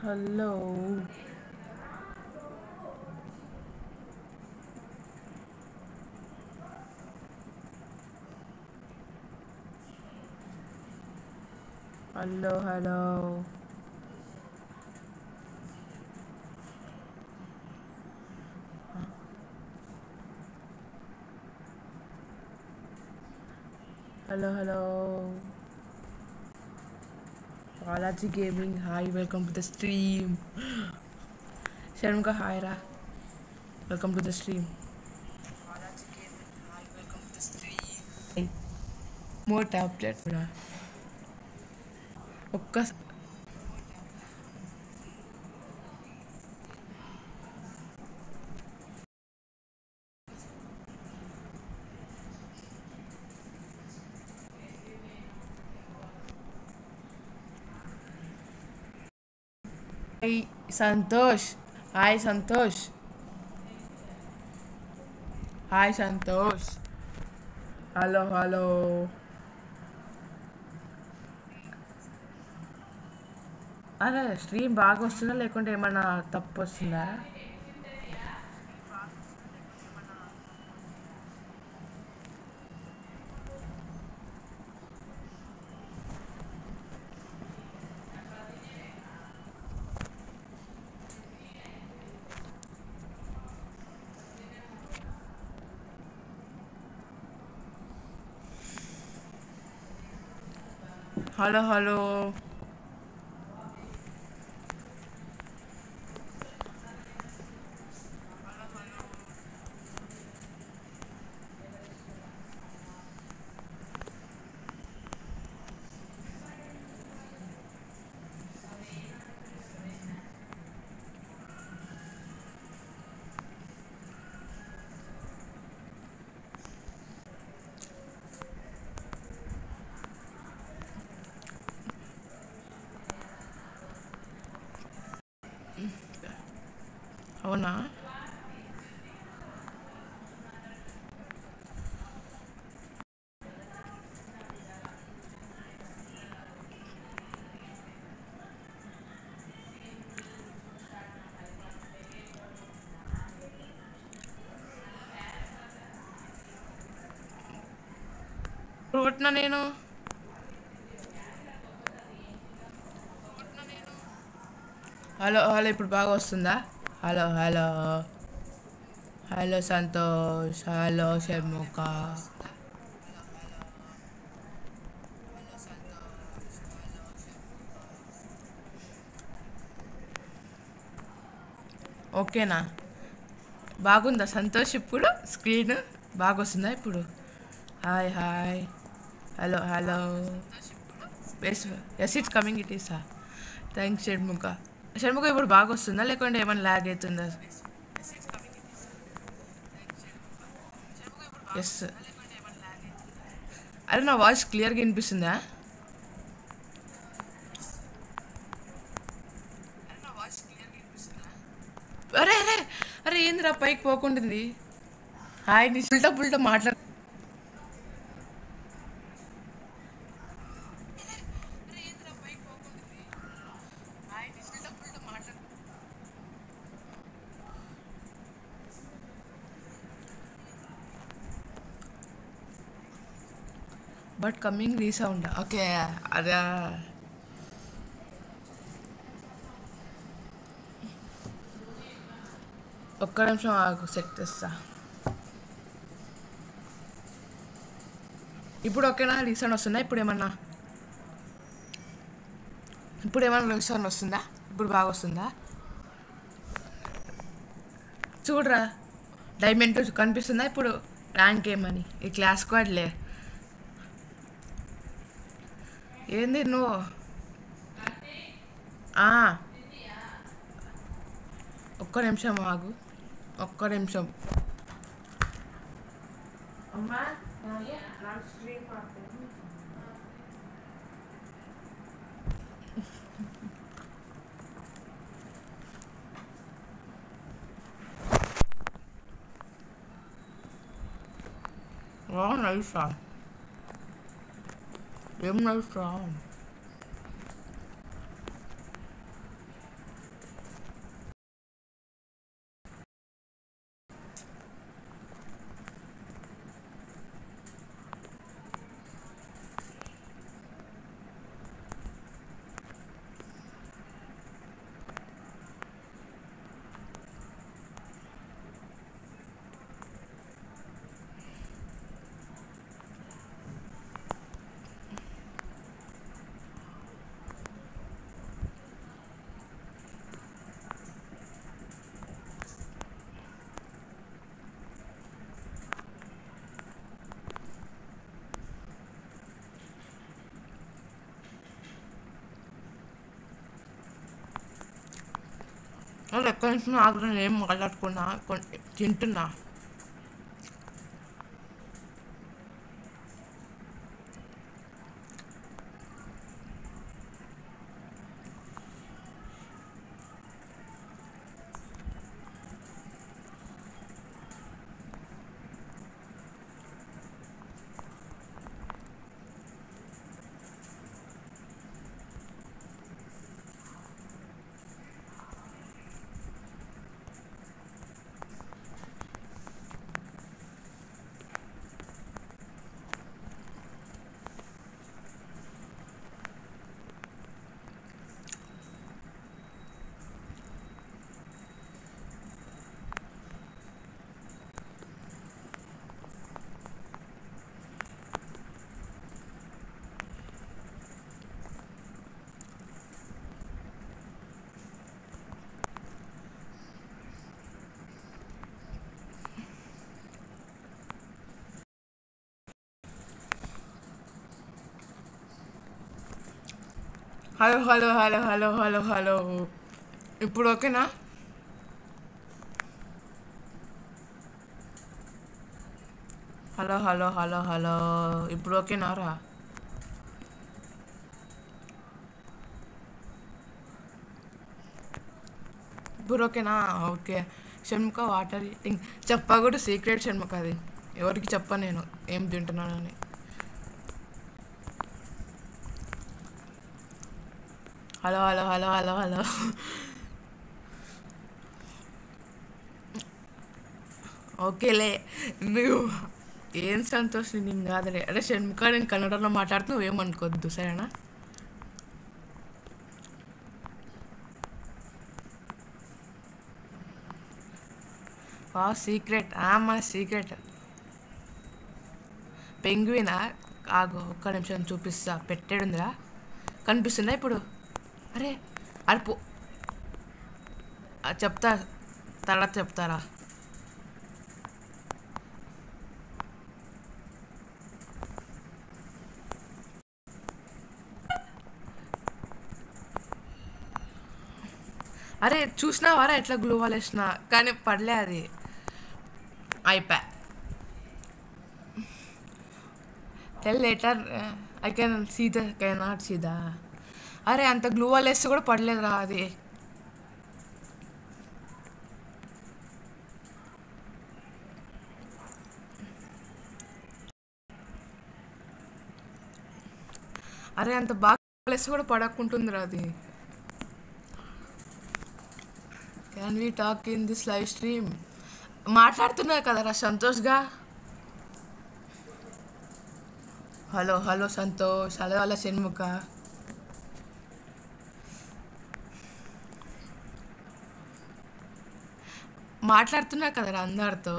Hello hello hello hello hello Balaji gaming hi welcome to the stream Shanmukha hi రా welcome to the stream more tablet రా ఒక్క hi Santosh hi Santosh hi Santosh hello hello అరే stream బాగా వస్తుందా లేకుంటే ఏమన్నా తప్పు వస్తుందా హలో హలో అవునా కొట్టినా నేను హలో హలో ఇప్పుడు బాగా వస్తుందా hello hello hello Santosh hello Shanmukha ఓకేనా బాగుందా సంతోష్ ఇప్పుడు స్క్రీన్ బాగా వస్తుందా ఇప్పుడు hi hi hello hello yes yes it's coming it is thanks Shanmukha Shanmukha ఇప్పుడు బాగా వస్తుందా లేకుంటే ఏమైనా ల్యాగ్ అవుతుందా ఎస్ అరే నా వాయిస్ క్లియర్గా వినిపిస్తుందా అరే అరే అరే ఏందిరా పైకి పోకుంటుంది హాయ్ నీ పుల్టా పుల్టా మాట్లాడు బట్ కమింగ్ రీసౌండ్ ఓకే అదా ఒక్క నిమిషం ఆగు సెట్ చేస్తా ఇప్పుడు ఓకేనా రీసౌండ్ వస్తుందా ఇప్పుడు ఏమన్నా ఇప్పుడు ఏమన్నా రీసౌండ్ వస్తుందా ఇప్పుడు బాగా వస్తుందా చూడరా డైమండ్ కనిపిస్తుందా ఇప్పుడు ర్యాంక్ ఏమని ఈ క్లాస్ స్క్వాడ్లే ఏంది నువ్వు ఆ. ఒక్క నిమిషం ఆగు ఒక్క నిమిషం అమ్మా నాకు స్ట్రీమ్ నైసా ఏం నైసా వాళ్ళు ఎక్కడి నుంచి ఆగ్రహం ఏం మాట్లాడుకున్నా కొన్- తింటున్నా hello hello hello hello hello hello ఇప్పుడు ఓకేనా హలో హలో హలో హలో ఇప్పుడు ఓకేనా రా ఇప్పుడు ఓకేనా ఓకే షణ్ముఖ వాటర్ ఈటింగ్ చెప్పా కూడా సీక్రెట్ షణ్ముఖ అది ఎవరికి చెప్ప నేను ఏం తింటున్నానని hello hello hello hello hello ఓకేలే నువ్వు ఏం సంతోష్ నేను కాదులే అరే షణ్ముఖ నేను కన్నడలో మాట్లాడుతూ నువ్వేమనుకోవద్దు సరేనా వా సీక్రెట్ మన సీక్రెట్ పెంగ్వినా ఆగు ఒక్క నిమిషం చూపిస్తా పెట్టాడుందిరా కనిపిస్తుందా ఇప్పుడు అరే అది పో ఆ, చెప్తా తర్వాత చెప్తారా అరే చూసినావారా ఎట్లా గ్లూ వాల్ వేసిన కానీ పడలే అది అయిపోయా tell later I can see the can not see the అరే అంత గ్లూ వాల్ వేస్తే కూడా పడలేదురా అది అరే అంత బాగా వేస్తే కూడా పడకుంటుందిరా అది can we talk in this live stream మాట్లాడుతున్నా కదరా సంతోష్గా hello hello Santosh hello hello Shanmukha మాట్లాడుతున్నా కదరా అందరితో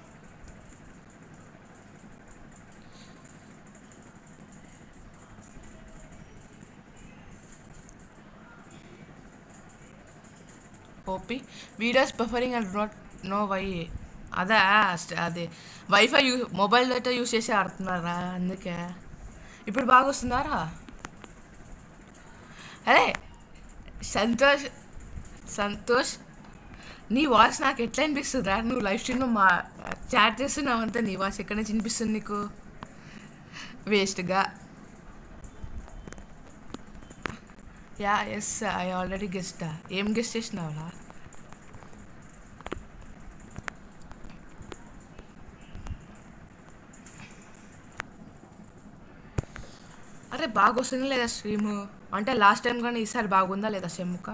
OP videos preferring and not no why అదా స్ట్- అదే wifi you mobile data use చేసి ఆడుతున్నారా అందుకే ఇప్పుడు బాగా వస్తుందారా అరే సంతోష్ సంతోష్ నీ వాయిస్ నాకు ఎట్లా అనిపిస్తుందిరా నువ్వు లైవ్ స్ట్రీమ్లో మా చాట్ చేస్తున్నావు అంతే నీ వాయిస్ ఎక్కడి నుంచి వినిపిస్తుంది నీకు వేస్ట్గా యా ఎస్ ఐ ఆల్రెడీ గెస్టా ఏం గెస్ట్ చేసినావురా అరే బాగా వస్తుంది లేదా స్ట్రీమ్ అంటే లాస్ట్ టైం కానీ ఈసారి బాగుందా లేదా సెమ్ముక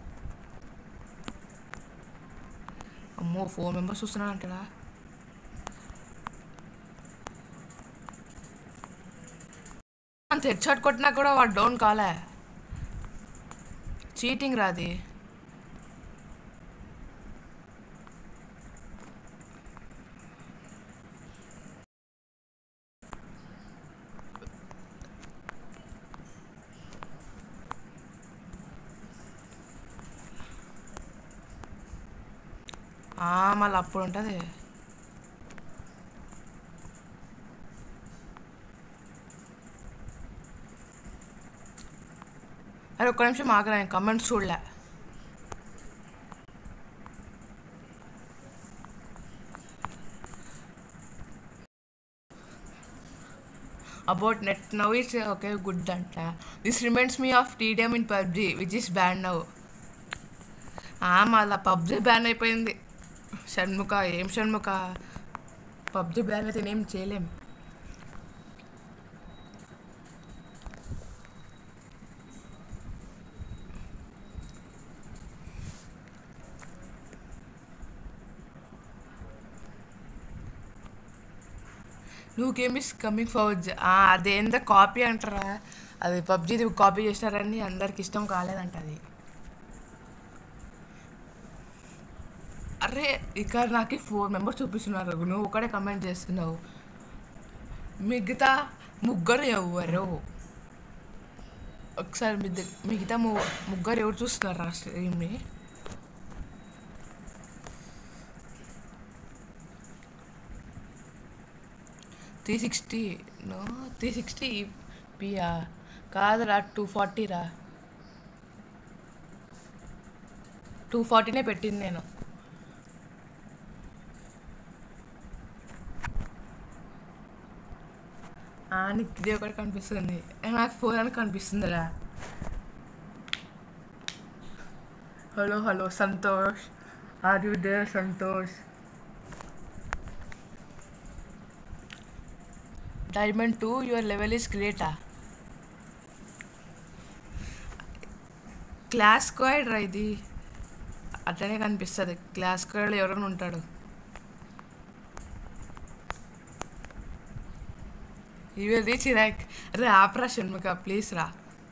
అమ్మో ఫోర్ మెంబర్స్ చూస్తున్నాను అంటారా అంత హెడ్ షాట్ కొట్టినా కూడా వాడు డౌన్ కాలే చీటింగ్ రాది మళ్ళీ అప్పుడు ఉంటుంది అరే ఒక్క నిమిషం ఆగరా నేను కమెంట్స్ చూడలే about net now it's okay good అంట this reminds me of TDM in PUBG which is ban now మళ్ళా పబ్జీ బ్యాన్ అయిపోయింది షణ్ముఖ ఏం షణ్ముఖ పబ్జీ బ్యాన్ అయితే నేనేం చేయలేం నువ్వు గేమ్ ఇస్ కమింగ్ ఫౌజ్ అదేందో కాపీ అంటారా అది పబ్జీది కాపీ చేసినారని అందరికి ఇష్టం కాలేదంట అది అరే ఇక్కడ నాకు ఫోర్ మెంబర్స్ చూపిస్తున్నారు నువ్వు ఒకడే కమెంట్ చేస్తున్నావు మిగతా ముగ్గురు ఎవరు ఒకసారి మీ దగ్గ- మిగతా ము- ముగ్గురు ఎవరు చూస్తున్నారు ఆ స్ట్రీమ్ని three sixty no three sixty పియా కాదురా టూ ఫార్టీ రా టూ ఫార్టీనే పెట్టింది నేను ఆ, నీకు ఇది ఒకటి కనిపిస్తుంది ఏ, నాకు ఫోన్ అని కనిపిస్తుందిరా hello hello Santosh are you there Santosh diamond two your level is గ్రేటా క్లాస్ స్క్వాడ్ రా ఇది అట్లనే కనిపిస్తుంది క్లాస్ స్క్వాడ్లో ఎవరైనా ఉంటాడు ఇవి రీచ్ ర్యాక్ రే ఆపరా షణ్ముఖ ప్లీజ్ రా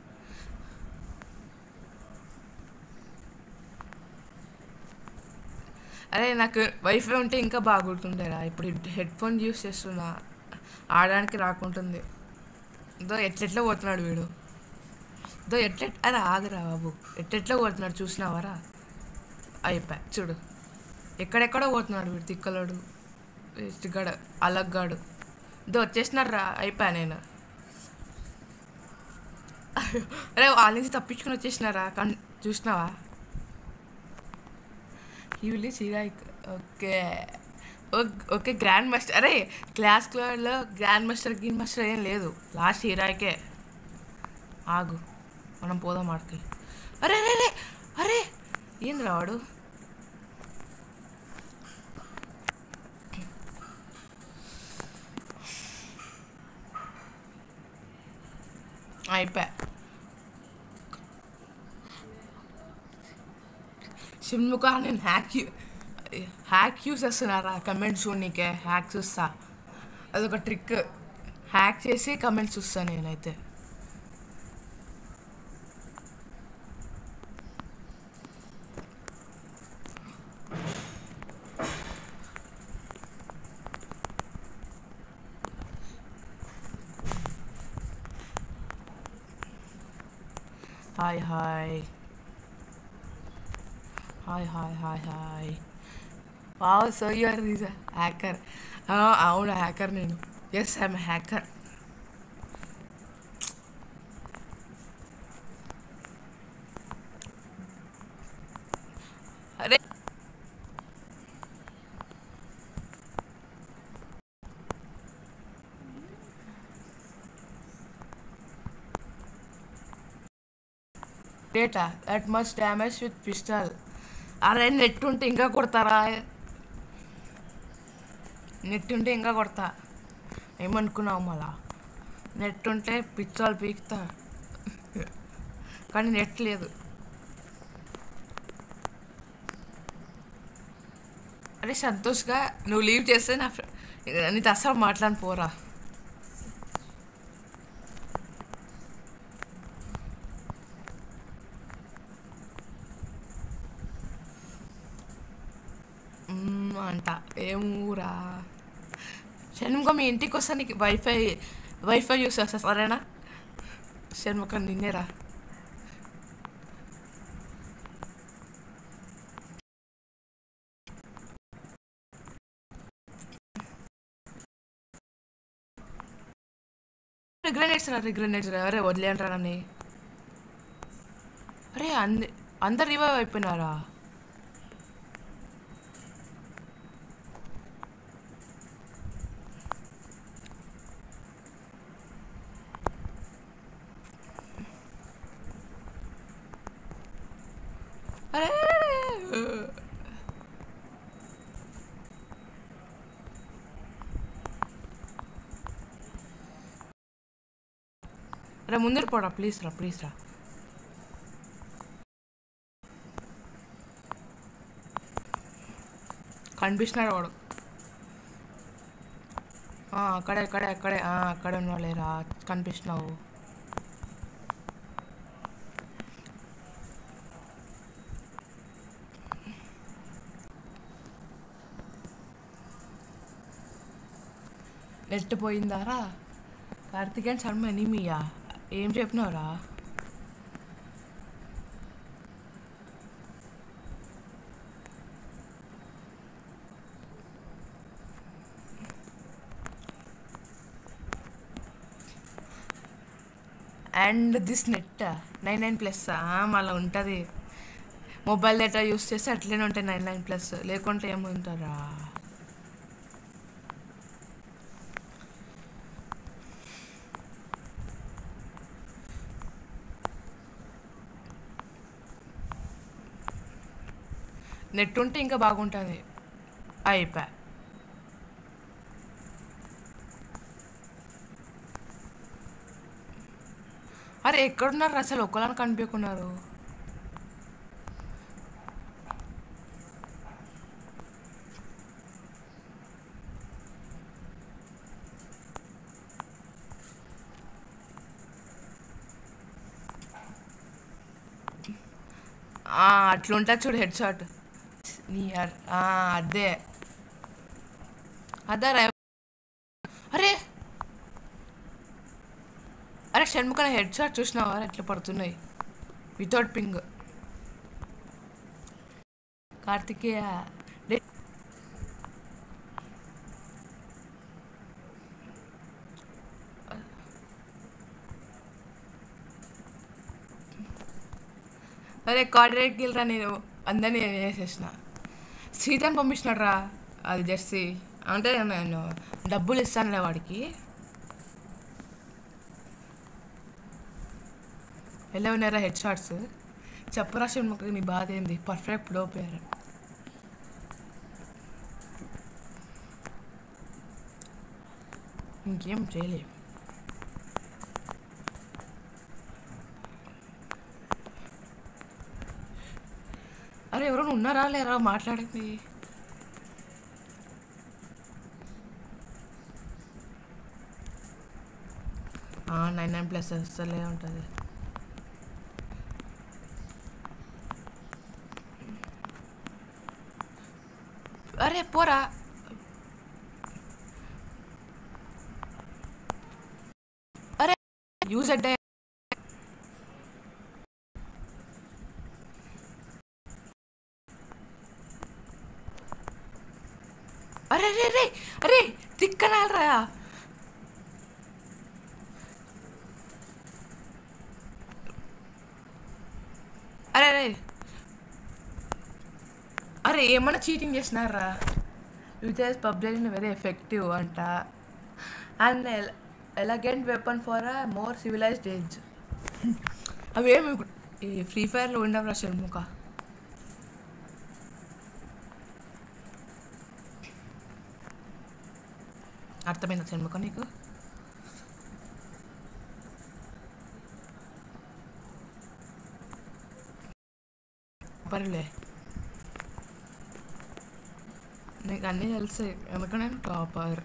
అరే నాకు వైఫై ఉంటే ఇంకా బాగుంటుండేరా ఇప్పుడు హెడ్ ఫోన్ యూస్ చేస్తున్నా ఆడడానికి రాకుంటుంది దో ఎట్లెట్లా పోతున్నాడు వీడు దో ఎట్లెట్ అరే ఆగరా బాబు ఎట్లెట్లా పోతున్నాడు చూసినావరా అయిపోయా చూడు ఎక్కడెక్కడో పోతున్నాడు వీడు తిక్కలోడు గడ అలగ్గాడు దో వచ్చేసినారా అయిపోయా నేను అరే వాళ్ళ నుంచి తప్పించుకుని వచ్చేసినారా కన్ చూసినావా ఈ విల్ సిరాయిక్ ఓకే ఓకే గ్రాండ్ మాస్టర్ అరే క్లాస్ క్లాస్లో గ్రాండ్ మాస్టర్ గ్రీన్ మాస్టర్ ఏం లేదు లాస్ట్ హీరాయికే ఆగు మనం పోదాం ఆడికి అరే అరే అరే అరే ఏంది రావాడు అయిపోయా షణ్ముఖ నేను హ్యాక్ యూ హ్యాక్ యూస్ చేస్తున్నారా కమెంట్స్ చూడనీకే హ్యాక్ చూస్తా అదొక ట్రిక్ హ్యాక్ చేసి కమెంట్స్ చూస్తాను నేనైతే hi hi hi hi hi hi wow so you're is hacker అవును హ్యాకర్ నేను ఎస్ ఐఎమ్ హ్యాకర్ అరే data that much damage with pistol అరే నెట్ ఉంటే ఇంకా కొడతారా నెట్ ఉంటే ఇంకా కొడతా ఏమనుకున్నావు మళ్ళా నెట్ ఉంటే పిచ్చోలు పీకుతా కానీ నెట్ లేదు అరే సంతోష్గా నువ్వు లీవ్ చేస్తే నా ఫ్రె- నీతో అస్సలు మాట్లాడి పోరా మ్మ్, అంట ఏం ఊరా షణ్ముఖం మీ ఇంటికి వస్తా నీకు వైఫై వైఫై యూస్ చేస్తా సరేనా షణ్ముఖం నిన్నేరా రిగ్రెనేట్స్ రా రిగ్రెనేట్స్ రా అరే వదిలేంట్రా నన్ను అరే అంద అందరు రివైవ్ అయిపోయినారా అరే రా ముందర పోడా ప్లీజ్ రా ప్లీజ్ రా కనిపిస్తున్నాడు వాడు ఆ, అక్కడే అక్కడే అక్కడే ఆ, అక్కడే ఉన్నవాళ్ళేరా కనిపిస్తున్నావు నెట్ పోయిందారా కార్తికేయన్ శర్మ ఎనిమియా ఏం చెప్పినావురా and this net nine nine plus మళ్ళీ ఉంటుంది మొబైల్ డేటా యూస్ చేస్తే అట్లనే ఉంటాయి నైన్ నైన్ ప్లస్ లేకుంటే ఏముంటారా నెట్ ఉంటే ఇంకా బాగుంటుంది అయిపోయా అరే ఎక్కడున్నారు అసలు ఒక్కలాని కనిపించుకున్నారు అట్లుంటా చూడు హెడ్ షాట్ నీ అర్- ఆ, అదే అదే అరే అరే షణ్ముఖ హెడ్ షాట్ చూసినావా ఎట్లా పడుతున్నాయి వితౌట్ పింగ్ కార్తికేయ డే- అరే కార్డినేట్ గిల్రా నేను అందరినీ వేసేసిన సీతని పంపించినాడు రా అది జెర్సీ అంటే నేను డబ్బులు ఇస్తానులే వాడికి ఎలా ఉన్నారా హెడ్ షాట్స్ చెప్పరా షణ్ముఖ నీ బాధ ఏంది పర్ఫెక్ట్ లో పేరు ఇంకేం చేయలేం అరే ఎవరైనా ఉన్నారా లేరా మాట్లాడింది నైన్ నైన్ ప్లస్ అసలే ఉంటుంది అరే పోరా అరే యూజ్ అడ్డా అరే అరే అరే అరే తిక్కనాలరా అరే అరే అరే ఏమన్నా చీటింగ్ చేసినారా యూజర్స్ పబ్లిక్ వెరీ ఎఫెక్టివ్ అంట and elegant weapon for a more civilised age అవేమి ఈ ఫ్రీ ఫైర్లో ఉండవురా షణ్ముఖ అర్థమైందా షణ్ముఖ నీకు పర్లే నీకు అన్నీ తెలుసు ఎందుకంటే నేను టాపర్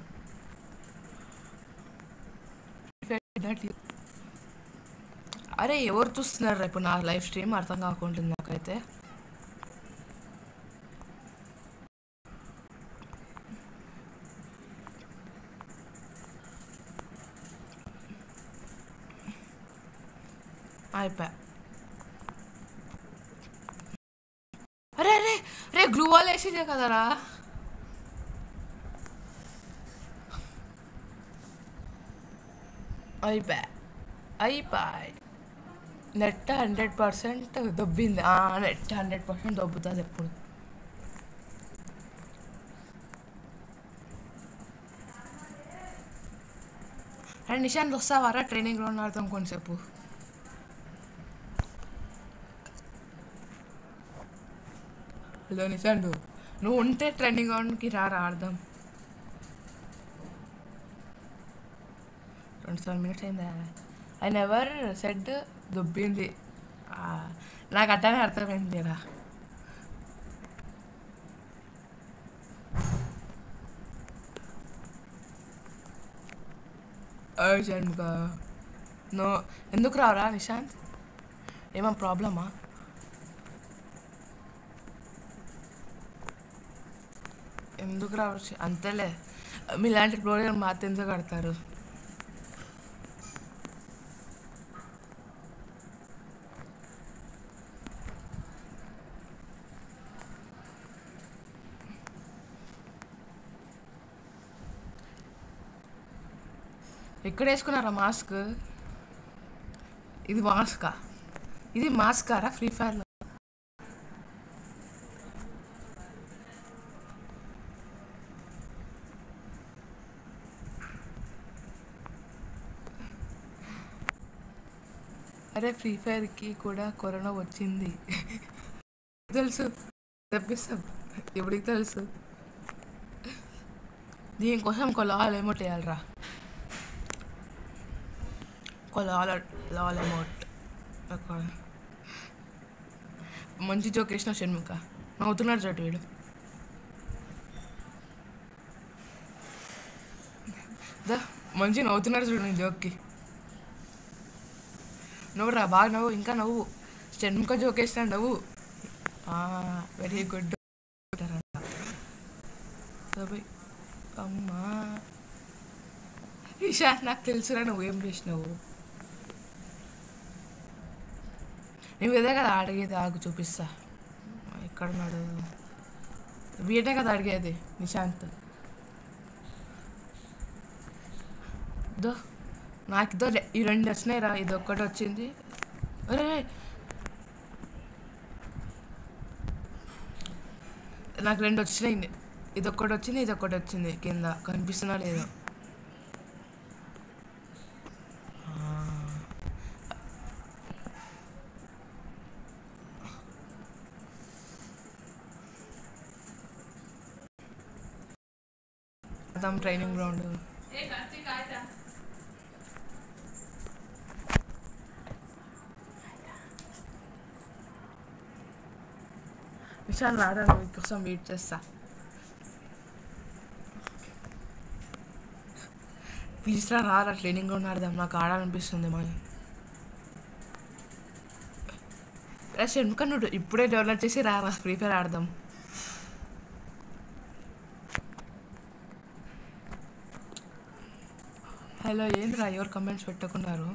అరే ఎవరు చూస్తున్నారు రేపు నా లైవ్ స్ట్రీమ్ అర్థం కాకుంటుంది నాకైతే అయిపోయా అరే అరే అరే గ్లూ వాల్ వేసేదే కదరా అయిపోయా అయిపోయి నెట్ హండ్రెడ్ పర్సెంట్ దొబ్బింది నెట్ హండ్రెడ్ పర్సెంట్ దొబ్బుతుంది ఎప్పుడు అండ్ నిషాంత్ వస్తావారా ట్రైనింగ్లో ఆడతాం కొంచెంసేపు హలో నిశాన్ నువ్వు నువ్వు ఉంటే ట్రెండింగ్ ఆన్కి రా ఆడదాం రెండు సెవెన్ మినిట్స్ అయిందా ఐ నెవర్ సెడ్ దుబ్బింది ఆ, నాకు అట్టనే అర్థమైంది రా అర్జెంట్గా నో ఎందుకు రావరా నిశాంత్ ఏమో ప్రాబ్లమా ఎందుకు రావచ్చు అంతేలే మీలాంటి ప్రోగ్రామ్ మా ఎందుకు కడతారు ఎక్కడ వేసుకున్నారా మాస్క్ ఇది మాస్కా ఇది మాస్కారా ఫ్రీ ఫైర్లో అరే ఫ్రీ ఫైర్కి కూడా కరోనా వచ్చింది తెలుసు తెప్పిస్తాం ఎవరికి తెలుసు దీనికోసం ఒక లాల్ ఎమౌంట్ వేయాలరా ఒక లాల్ లాల్ అమౌంట్ ఒక మంచి జోక్ వేసిన షణ్ముఖ నవ్వుతున్నాడు చోటు వీడు దా మంచి నవ్వుతున్నాడు చూడు నీ జోక్కి నవ్వు రా బాగా నవ్వు ఇంకా నవ్వు షణ్ముఖ జోక్ వేసిన నవ్వు వెరీ గుడ్ అమ్మా ఈషా నాకు తెలుసురా నువ్వేం చేసినావు నువ్వు ఇదే కదా అడిగేది ఆగు చూపిస్తా ఎక్కడున్నాడు వీటే కదా అడిగేది నిశాంత్ దో నాకు ఇదో రె- ఈ రెండు వచ్చినాయి రా ఇది ఒక్కటి వచ్చింది అరే నాకు రెండు వచ్చినాయి ఇది ఒక్కటి వచ్చింది ఇది ఒక్కటి వచ్చింది కింద కనిపిస్తున్నా లేదో అదాం ట్రైనింగ్ గ్రౌండ్ విశాల్ రాడా మీకోసం వెయిట్ చేస్తా ప్లీజ్ రా రారా ట్రైనింగ్ గ్రౌండ్ ఆడదాం నాకు ఆడాలనిపిస్తుంది మరి రే షణ్ముఖ నువ్వు ఇప్పుడే డెవలప్ చేసి రారా ఫ్రీ ఫైర్ ఆడదాం హలో ఏంద్రా ఎవరు కమెంట్స్ పెట్టుకున్నారు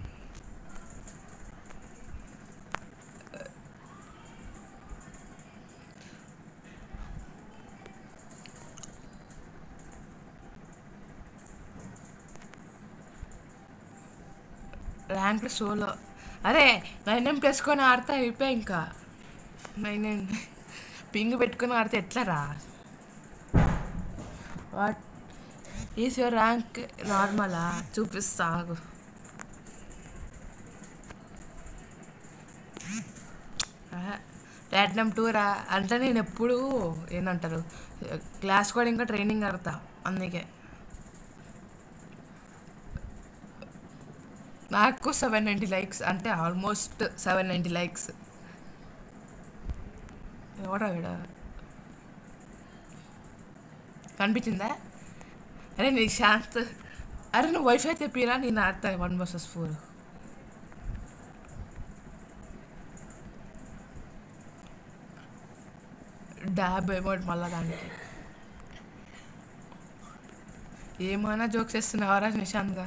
ర్యాంక్ షోలో అరే నైన్ ఎం పెట్టుకొని ఆడితే అయిపోయి ఇంకా నైన్ ఎం పింగ్ పెట్టుకొని ఆడితే ఎట్లా రా వాట్ ఈస్ యువర్ ర్యాంక్ నార్మలా చూపిస్తా ఆగు ప్లాటినం టూరా అంటే నేను ఎప్పుడు ఏంటంటారు క్లాస్ కూడా ఇంకా ట్రైనింగ్ ఆడతా అందుకే నాకు సెవెన్ నైంటీ లైక్స్ అంటే ఆల్మోస్ట్ సెవెన్ నైంటీ లైక్స్ ఎవడా వీడ కనిపించిందా అరే నీ శాంత్ అరే నువ్వు వైఫై తెప్పిరా నేను ఆడతా వన్ వర్సెస్ ఫోర్ డాబ్ అమౌంట్ మళ్ళా దానికి ఏమైనా జోక్స్ వేస్తున్నావారా నిశాంత్గా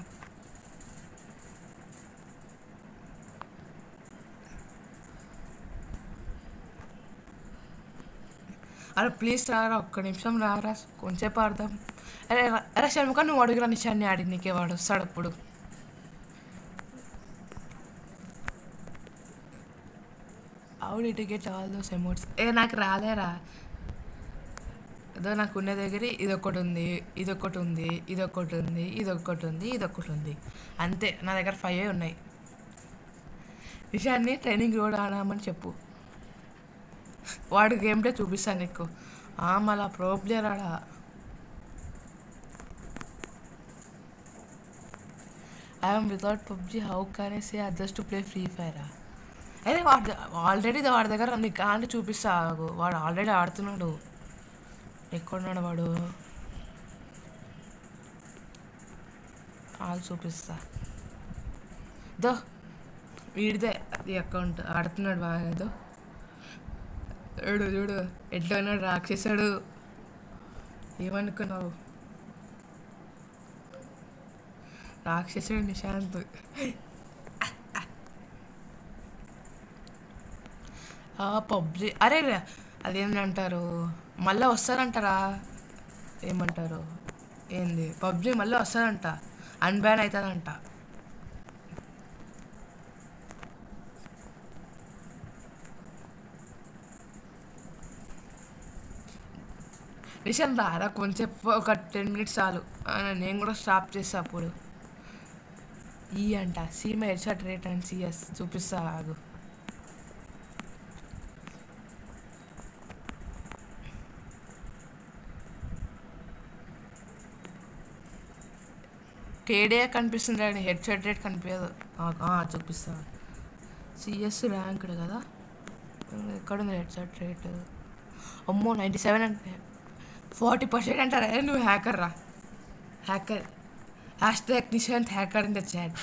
అరే ప్లీజ్ రారా ఒక్క నిమిషం రారా కొంచెంసేపు ఆడదాం అరే రా- అరే షణ్ముఖ నువ్వు అడుగురా నిశాన్ని ఆడి నీకే వాడు వస్తాడు అప్పుడు అవుడు ఇటు గెట్ ఆల్ దోస్ ఎమోట్స్ ఏ నాకు రాలేరా ఏదో నాకు ఉన్న దగ్గర ఇదొకటి ఉంది ఇదొకటి ఉంది ఇదొకటి ఉంది ఇదొకటి ఉంది ఇదొకటి ఉంది అంతే నా దగ్గర ఫైవ్ ఉన్నాయి విషయాన్ని ట్రైనింగ్ రోడ్ ఆడామని చెప్పు వాడి గేమ్ ప్లే చూపిస్తాను నీకు ఆ, మళ్ళా ప్రో ప్లేయర్ ఆడ ఐఎమ్ వితౌట్ పబ్జి హౌ కానీ say just play free fire అదే వాడి ఆల్రెడీ వాడి దగ్గర నీకు కాంటి చూపిస్తా ఆగు. వాడు ఆల్రెడీ ఆడుతున్నాడు ఎక్కడున్నాడు వాడు ఆగు చూపిస్తా దో వీడిదే అది అకౌంట్ ఆడుతున్నాడు బాగా ఏదో చూడు చూడు ఎట్లా ఉన్నాడు రాక్షసుడు ఏమనుకున్నావు రాక్షసుడు నిశాంత్ పబ్జి అరే రే, అదేంటంటారు మళ్ళీ వస్తారంటారా ఏమంటారు ఏంది పబ్జి మళ్ళీ వస్తుందంట అన్బ్యాన్ అవుతుందంట నిశాంత్ రారా కొంచెం ఒక టెన్ మినిట్స్ చాలు ఆ, నేను కూడా స్టాప్ చేస్తా అప్పుడు ఈ అంట సీమ హెడ్షాట్ రేట్ అండ్ సిఎస్ చూపిస్తా ఆగు కేడే కనిపిస్తుంది అండి హెడ్ షాట్ రేట్ కనిపించదు ఆ, ఆ, చూపిస్తా సిఎస్ ర్యాంక్డ్ కదా ఎక్కడుంది హెడ్ షాట్ రేట్ అమ్మో నైంటీ సెవెన్ అంటే ఫార్టీ పర్సెంట్ అంటారా ఏ, నువ్వు హ్యాకర్ రా hacker hash tag Nishant hacker in the chat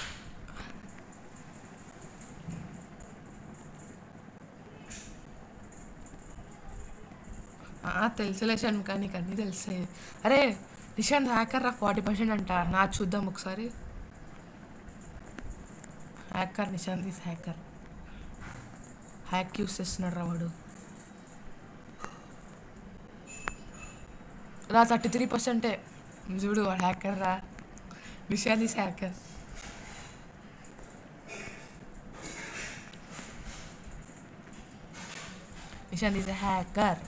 తెలుసులే షణ్ముఖ నీకు అన్నీ తెలుస్తాయి అరే నిశాంత్ హ్యాకర్ రా ఫార్టీ పర్సెంట్ అంట నా చూద్దాం ఒకసారి hacker Nishant is hacker hack use చేస్తున్నాడు రా వాడు రా థర్టీ త్రీ పర్సెంటే చూడు వాడు హ్యాకర్ రా Nishant is hacker Nishant is hacker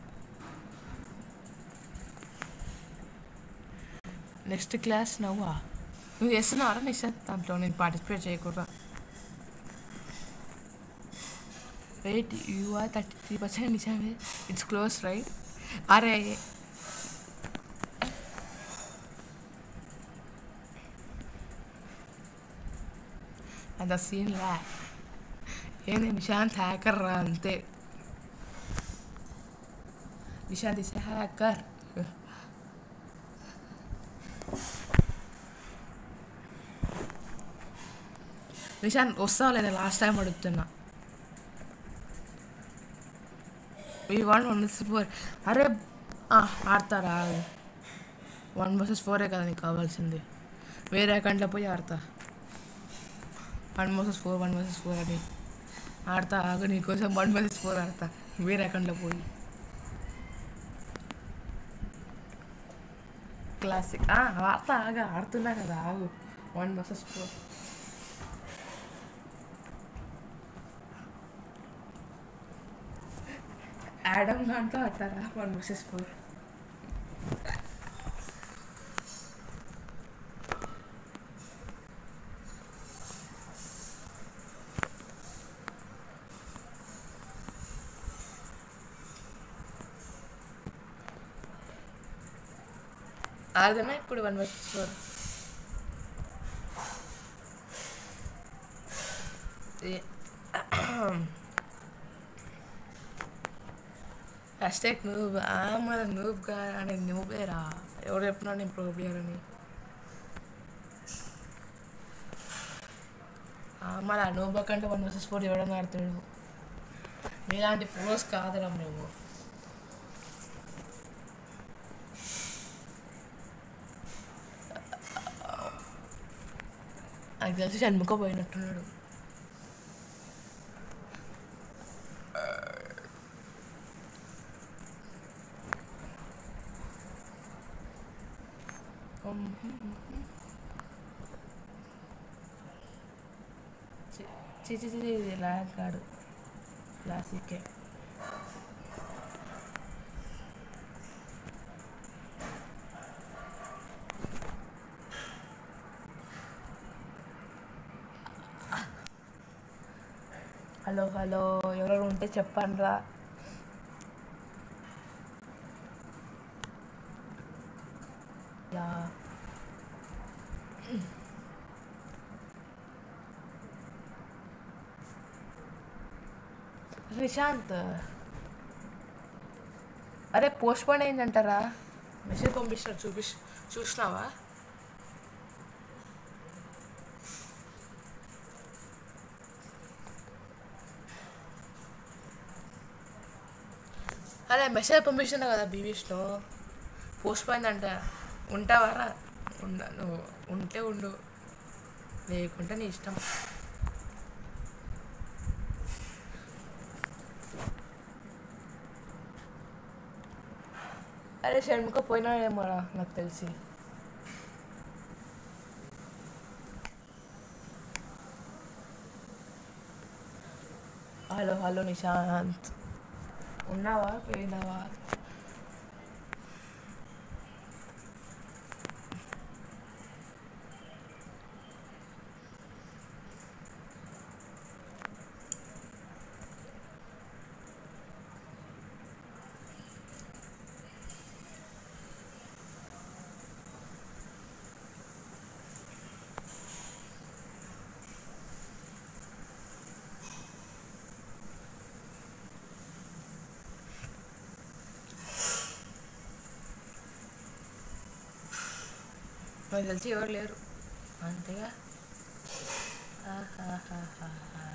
next class నవ్వా నువ్వు చేస్తున్నావరా నిశాంత్ దాంట్లో నేను పార్టిసిపేట్ చేయకూడదా wait you are thirty three percent నిజమే ఇట్స్ క్లోజ్ రైట్ అరే అంత సీన్ లా ఏంది నిశాంత్ హ్యాకర్ రా అంతే నిశాంత్ ఇస్ హ్యాకర్ నిశాంత్ వస్తావా లేదా లాస్ట్ టైం అడుగుతున్నా ఈ వన్ వన్ ఫోర్ అరే ఆ, ఆడతారా వన్ వర్సెస్ ఫోరే కదా నీకు కావాల్సింది వేరే అకౌంట్లో పోయి ఆడతా one versus four one versus four అని ఆడతా ఆగు నీకోసం వన్ వర్సెస్ ఫోర్ ఆడతా వేరే అకౌంట్లో పోయి క్లాసిక్ ఆడతా ఆగా ఆడుతున్నా కదా ఆగు వన్ వర్సెస్ ఫోర్ యాడమ్ దాంట్లో ఆడతారా వన్ వర్సెస్ ఫోర్ ఆడదామా ఇప్పుడు one versus four hashtag noob మన నూబ్ గా అని నూబేరా ఎవరు చెప్పినా నేను ప్రో ప్లేయర్ అని మన నూబా కంటే వన్ వర్సెస్ ఫోర్ ఎవడన్నా ఆడుతాడు మీలాంటి ప్రోస్ కాదురా మేము నాకు తెలిసి షణ్ముఖ పోయినట్టున్నాడు చిచి చిచి లాగ్ కాడు క్లాసికే హలో హలో ఎవరు ఉంటే చెప్పండి రా నిశాంత్ అరే పోస్ట్ పోన్ అయిందంటారా మెసేజ్ పంపిస్తారు చూపి చూసినావా అరే మెసేజ్ పంపిస్తున్నా కదా బీబీస్లో పోస్ట్ పోయింది అంట ఉంటావారా ఉండ నువ్వు ఉంటే ఉండు లేకుంటే నీ ఇష్టం అరే షణ్ముఖ పోయినాడేమోరా నాకు తెలిసి హలో హలో నిశాంత్ ఉన్నావా పోయినావా నాకు తెలిసి ఎవరు లేరు అంతేగా ఆహాహాహాహా.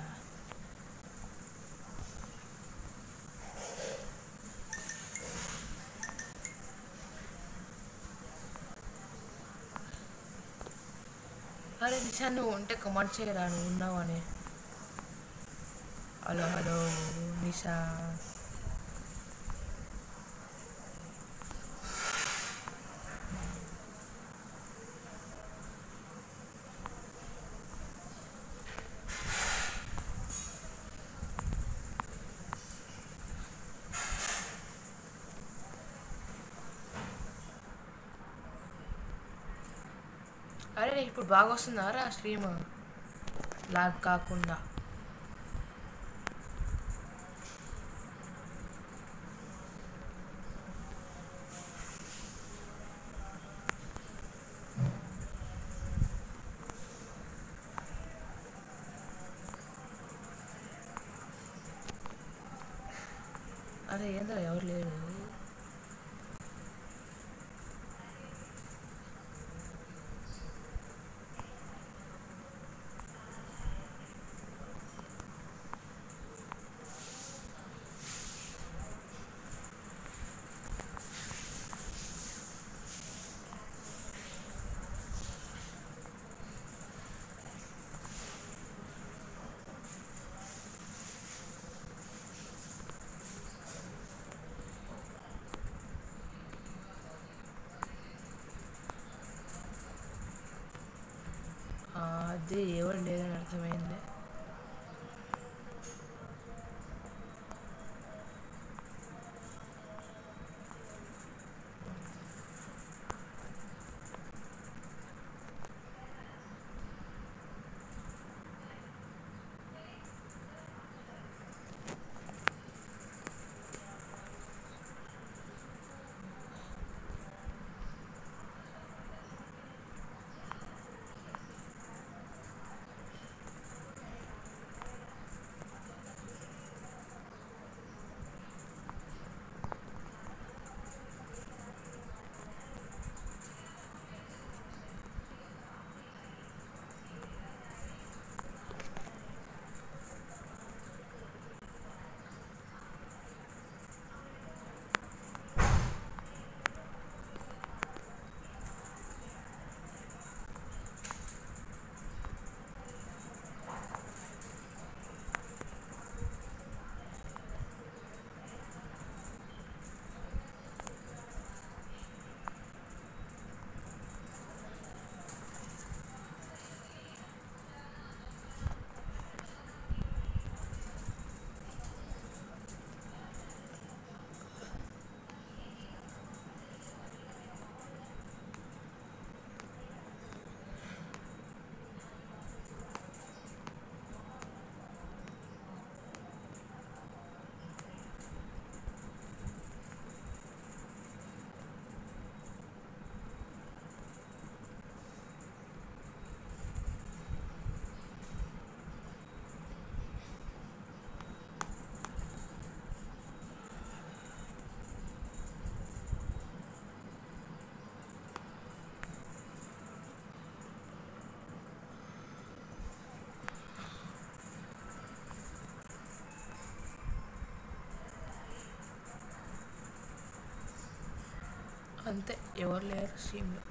అరే నిషా నువ్వు ఉంటే కమెంట్ చేయరా నువ్వు ఉన్నావని హలో హలో నిషా అరే నీకు ఇప్పుడు బాగా వస్తుందా రా స్ట్రీమ్ లాగ్ కాకుండా అరే ఏంద్రా ఎవరు లేరు ఆ, అది ఎవరు లేదని అర్థమైంది అంతే ఎవరు లేరు స్ట్రీమ్లో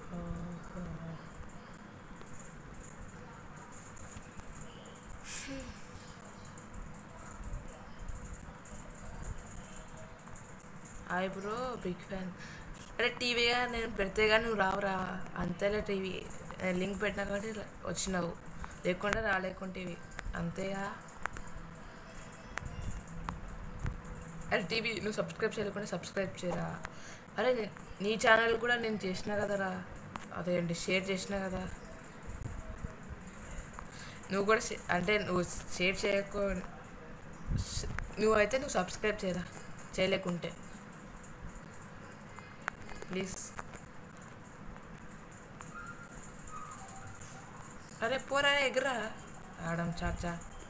హాయ్ బ్రో బిగ్ ఫ్యాన్ అరే టీవీగా నేను పెడితేగా నువ్వు రావురా అంతేలే టీవీ లింక్ పెట్టినా కాబట్టి వచ్చినావు లేకుండా రాలేకుంటేవి అంతేగా అరే టీవీ నువ్వు సబ్స్క్రైబ్ చేయలేకుండా సబ్స్క్రైబ్ చేయరా అరే నే- నీ ఛానల్ కూడా నేను చేసినా కదరా అదేంటి షేర్ చేసినా కదా నువ్వు కూడా షే- అంటే నువ్వు షేర్ చేయకు నువ్వైతే నువ్వు సబ్స్క్రైబ్ చేయరా చేయలేకుంటే ప్లీజ్ అరే పోరా ఎగరా ఆడం చాచా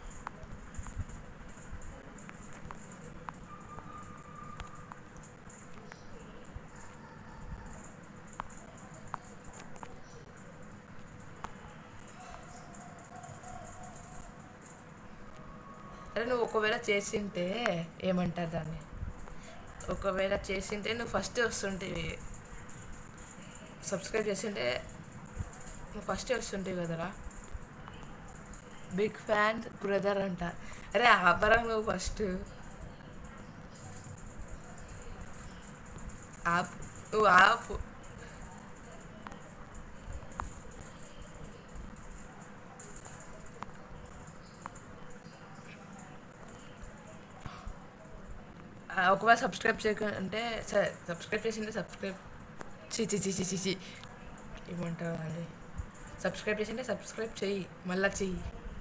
అరే నువ్వు ఒకవేళ చేసింటే ఏమంటారు దాన్ని ఒకవేళ చేసింటే నువ్వు ఫస్ట్ వస్తుంటేవి సబ్స్క్రైబ్ చేసింటే నువ్వు ఫస్ట్ వస్తుంటేవి కదరా బిగ్ ఫ్యాన్ బ్రదర్ అంట అరే ఆపరా నువ్వు ఫస్ట్ ఆప్ నువ్వు ఆపు ఆ, ఒకవేళ సబ్స్క్రైబ్ చేయకుంటే సరే సబ్స్క్రైబ్ చేసింటే సబ్స్క్రైబ్ చి చి చి చి చి చి ఏమంటారు అండి సబ్స్క్రైబ్ చేసింటే సబ్స్క్రైబ్ చెయ్యి మళ్ళా చెయ్యి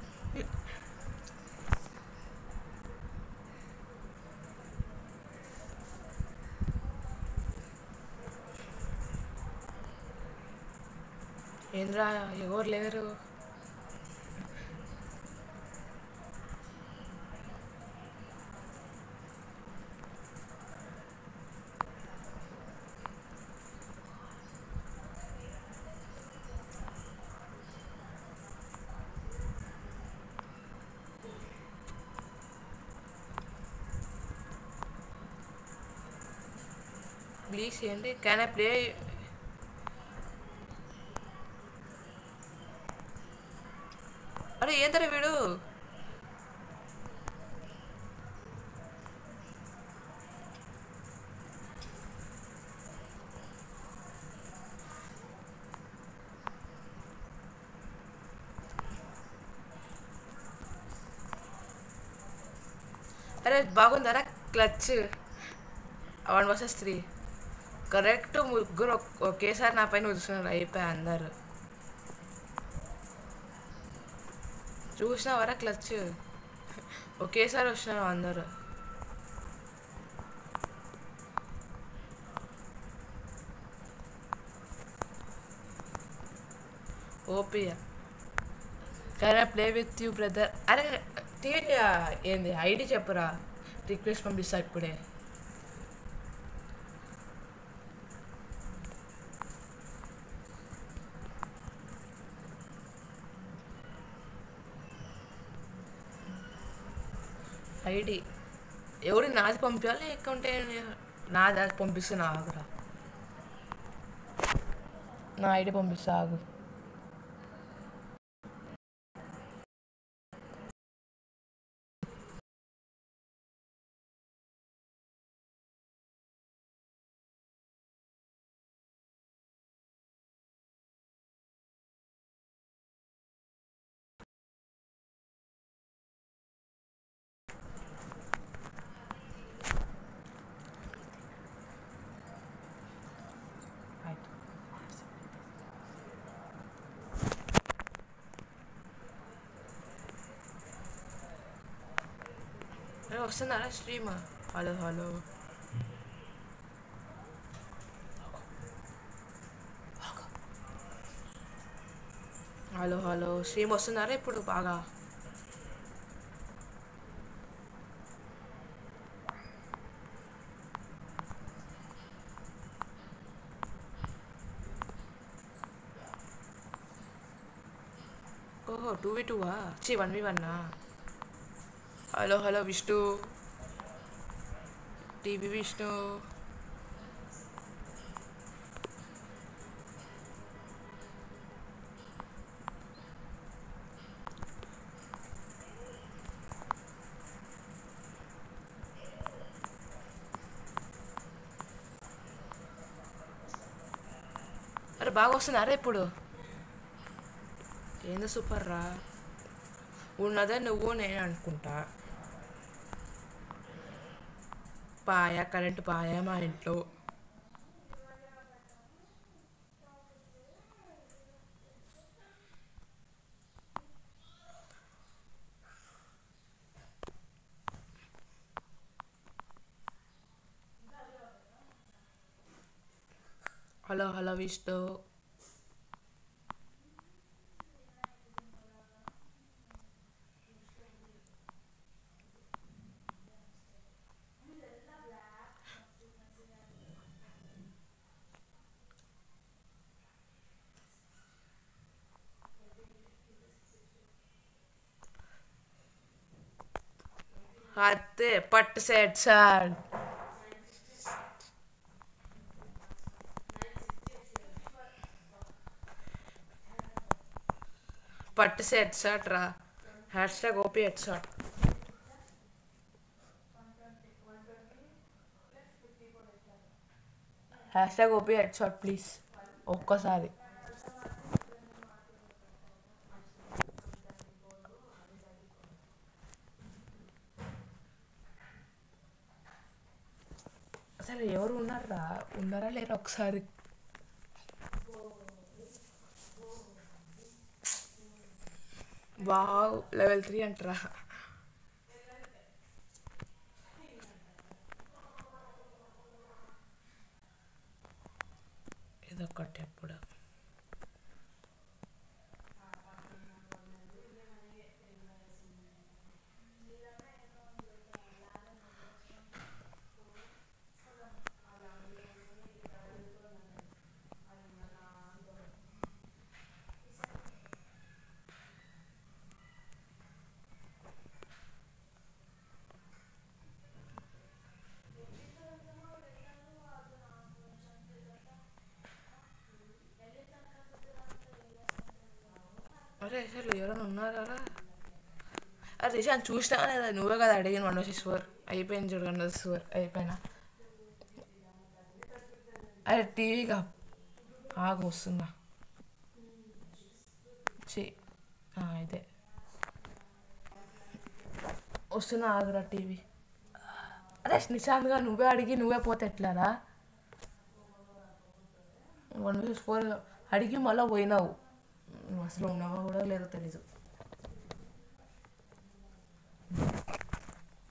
ఏంద్రా ఎవరు లేరు ప్లీజ్ ఏంటి క్యాన్ ఐ ప్లే అరే ఏంటరే వీడు అరే బాగుందరా clutch one versus three correct ముగ్గురు ఒక్- ఒకేసారి నా పైన కూర్చున్నారు అయిపోయి అందరు చూసినావరా క్లచ్ ఒకేసారి వచ్చినారు అందరు ఓపియా కానీ ప్లే విత్ యూ బ్రదర్ అరే టీవీ ఏంది ఐడి చెప్పురా రిక్వెస్ట్ పంపిస్తా ఇప్పుడే ఐడి ఎవరి నాది పంపించాలి లేకుంటే నాది అది పంపిస్తున్నా ఆగురా నా ఐడి పంపిస్తా ఆగు ఆಯ್ತು అరే వస్తుందా stream hello hello hello hello stream వస్తున్నారా ఇప్పుడు బాగా ఓహో టూ వి టూవా చి వన్ వి వన్నా hello hello Vishnu TV Vishnu బాగా వస్తున్నారా ఇప్పుడు ఏందో సూపర్ రా ఉన్నదే నువ్వు నేను అనుకుంటా పాయ కరెంటు పాయ మా ఇంట్లో హలో హలో విష్ణు అదే పట్టు సెట్ సార్ పట్టు సెట్ షాట్ రా hash tag OP head shot hash tag OP head shot please ఒక్కసారి అసలు ఎవరు ఉన్నారా ఉన్నారా లేరా ఒకసారి వావ్ లెవెల్ త్రీ అంటారా ఇదొకటి ఎప్పుడు అరే అసలు ఎవరైనా ఉన్నారా అరే రిషాన్ చూసినా లేదా నువ్వే కదా అడిగిన వన్ షువర్ అయిపోయింది చూడకండి షువర్ అయిపోయినా అరే టీవీగా ఆగు వస్తుందా చి ఆ, ఇదే వస్తున్నా ఆగురా టీవీ అరే నిశాంత్గా నువ్వే అడిగి నువ్వే పోతే ఎట్లారా వన్ వీక్ ఫోర్ అడిగి మళ్ళీ పోయినావు నువ్వు అసలు ఉన్నావా కూడా లేదో తెలీదు